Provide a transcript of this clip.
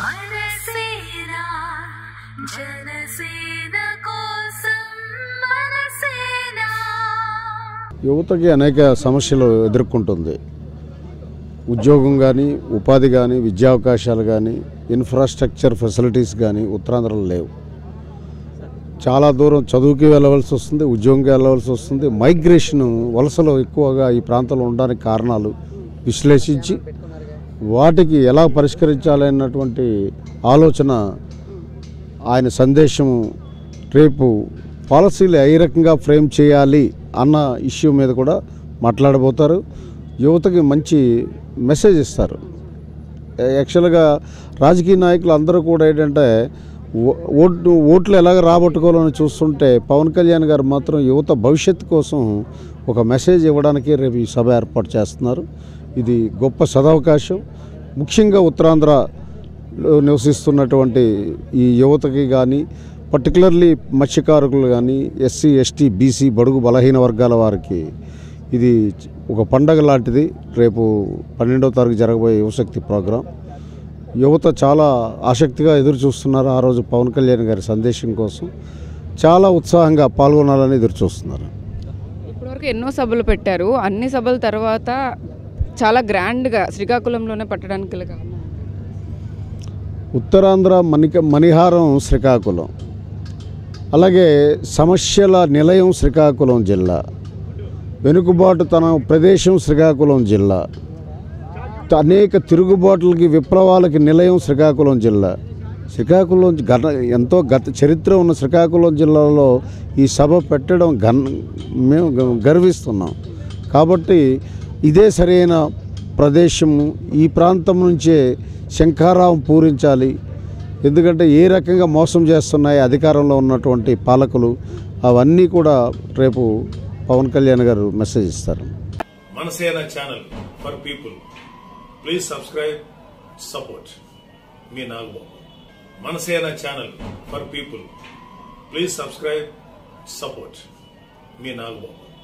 మనసేన జనసేన కోసం మనసేన యువతకి అనేక సమస్యలు ఎదుర్కొంటుంది ఉద్యోగం కానీ ఉపాధి కానీ విద్యావకాశాలు కానీ ఇన్ఫ్రాస్ట్రక్చర్ ఫెసిలిటీస్ కానీ ఉత్తరాంధ్రలో లేవు చాలా దూరం చదువుకి వెళ్ళవలసి వస్తుంది ఉద్యోగంకి వెళ్ళవలసి వస్తుంది మైగ్రేషన్ వలసలో ఎక్కువగా ఈ ప్రాంతంలో ఉండడానికి కారణాలు విశ్లేషించి వాటికి ఎలా పరిష్కరించాలి అన్నటువంటి ఆలోచన ఆయన సందేశం రేపు పాలసీలు ఏ రకంగా ఫ్రేమ్ చేయాలి అన్న ఇష్యూ మీద కూడా మాట్లాడబోతారు యువతకి మంచి మెసేజ్ ఇస్తారు యాక్చువల్గా రాజకీయ నాయకులు అందరూ కూడా ఏంటంటే ఓ- ఓట్లు ఓట్లు ఎలాగ రాబట్టుకోవాలని చూస్తుంటే పవన్ కళ్యాణ్ గారు మాత్రం యువత భవిష్యత్తు కోసం ఒక మెసేజ్ ఇవ్వడానికి రేపు ఈ సభ ఏర్పాటు చేస్తున్నారు ఇది గొప్ప సదవకాశం ముఖ్యంగా ఉత్తరాంధ్రలో నివసిస్తున్నటువంటి ఈ యువతకి కానీ పర్టికులర్లీ మత్స్యకారులు కానీ ఎస్సీ ఎస్టీ బీసీ బడుగు బలహీన వర్గాల వారికి ఇది ఒక పండగ లాంటిది రేపు పన్నెండవ తారీఖు జరగబోయే యువశక్తి ప్రోగ్రాం యువత చాలా ఆసక్తిగా ఎదురు చూస్తున్నారు ఆ రోజు పవన్ కళ్యాణ్ గారి సందేశం కోసం చాలా ఉత్సాహంగా పాల్గొనాలని ఎదురు చూస్తున్నారు ఇప్పటివరకు ఎన్నో సభలు పెట్టారు అన్ని సభల తర్వాత చాలా గ్రాండ్గా శ్రీకాకుళంలోనే పట్టడానికి గల కారణం ఉత్తరాంధ్ర మణిక మణిహారం శ్రీకాకుళం అలాగే సమస్యల నిలయం శ్రీకాకుళం జిల్లా వెనుకబాటుతనం ప్రదేశం శ్రీకాకుళం జిల్లా అనేక తిరుగుబాట్లకి విప్లవాలకి నిలయం శ్రీకాకుళం జిల్లా శ్రీకాకుళం గత ఎంతో గత చరిత్ర ఉన్న శ్రీకాకుళం జిల్లాలో ఈ సభ పెట్టడం గన్ మేము గ- గర్విస్తున్నాం కాబట్టి ఇదే సరైన ప్రదేశము ఈ ప్రాంతం నుంచే శంఖారావం పూరించాలి ఎందుకంటే ఏ రకంగా మోసం చేస్తున్నాయి అధికారంలో ఉన్నటువంటి పాలకులు అవన్నీ కూడా రేపు పవన్ కళ్యాణ్ గారు మెసేజ్ ఇస్తారు Manasena channel for people please subscribe support మీ Nagababu Manasena channel for people please subscribe support మీ నాగబాబు